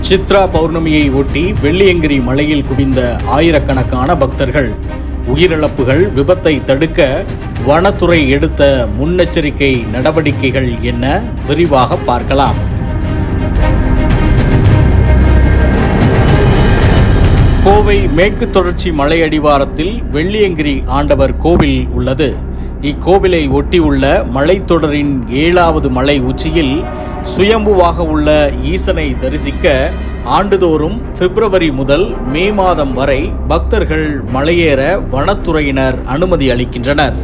சித்ரா பௌர்ணமியை ஒட்டி வெள்ளியங்கிரி மலையில் குவிந்த ஆயிரக்கணக்கான பக்தர்கள் உயிரிழப்புகள் விபத்தை தடுக்க வனத்துறை எடுத்த முன்னெச்சரிக்கை நடவடிக்கைகள் என்ன விரிவாக பார்க்கலாம் கோவை மேற்கு தொடர்ச்சி மலை அடிவாரத்தில் வெள்ளியங்கிரி ஆண்டவர் கோவில் உள்ளது இக்கோவிலை ஒட்டியுள்ள மலைத்தொடரின் ஏழாவது மலை உச்சியில் சுயம்புவாக உள்ள ஈசனை தரிசிக்க ஆண்டுதோறும் பிப்ரவரி முதல் மே மாதம் வரை பக்தர்கள் மலையேற வனத்துறையினர் அனுமதி அளிக்கின்றனர்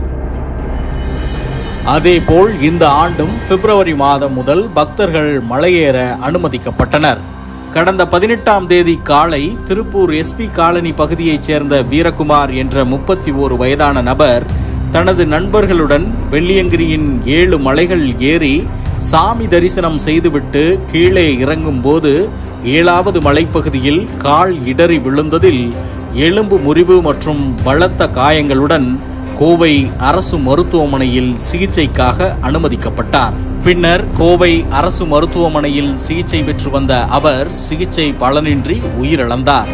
அதேபோல் இந்த ஆண்டும் பிப்ரவரி மாதம் முதல் பக்தர்கள் மலையேற அனுமதிக்கப்பட்டனர் கடந்த பதினெட்டாம் தேதி காலை திருப்பூர் எஸ்பி காலனி பகுதியைச் சேர்ந்த வீரகுமார் என்ற முப்பத்தி ஓரு வயதான நபர் தனது நண்பர்களுடன் வெள்ளியங்கிரியின் ஏழு மலைகள் ஏறி சாமி தரிசனம் செய்துவிட்டு கீழே இறங்கும்போது ஏழாவது மலைப்பகுதியில் கால் இடறி விழுந்ததில் எலும்பு முறிவு மற்றும் பலத்த காயங்களுடன் கோவை அரசு மருத்துவமனையில் சிகிச்சைக்காக அனுமதிக்கப்பட்டார் பின்னர் கோவை அரசு மருத்துவமனையில் சிகிச்சை பெற்று வந்த அவர் சிகிச்சை பலனின்றி உயிரிழந்தார்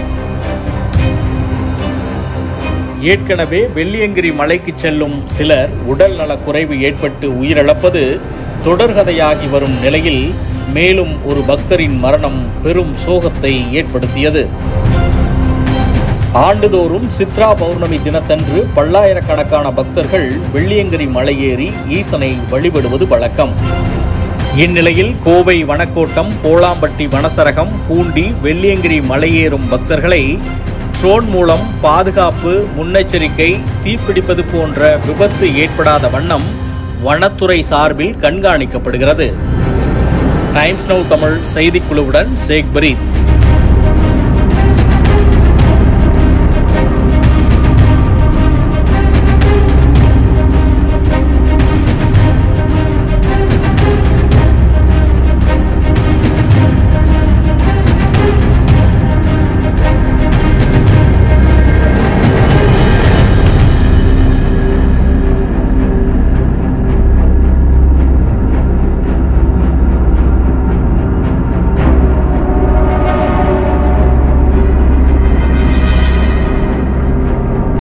ஏற்கனவே வெள்ளியங்கிரி மலைக்கு செல்லும் சிலர் உடல் நலக் குறைவு ஏற்பட்டு உயிரிழப்பது தொடர்கதையாகி வரும் நிலையில் மேலும் ஒரு பக்தரின் மரணம் பெரும் சோகத்தை ஏற்படுத்தியது ஆண்டுதோறும் சித்ரா பௌர்ணமி தினத்தன்று பல்லாயிரக்கணக்கான பக்தர்கள் வெள்ளியங்கிரி மலையேறி ஈசனை வழிபடுவது வழக்கம் இந்நிலையில் கோவை வனக்கோட்டம் போளாம்பட்டி வனசரகம் பூண்டி வெள்ளியங்கிரி மலையேறும் பக்தர்களை ட்ரோன் மூலம் பாதுகாப்பு முன்னெச்சரிக்கை தீப்பிடிப்பது போன்ற விபத்து ஏற்படாத வண்ணம் வனத்துறை சார்பில் கண்காணிக்கப்படுகிறது டைம்ஸ் நவ் தமிழ் செய்திக்குழுவுடன் சேக் பரீத்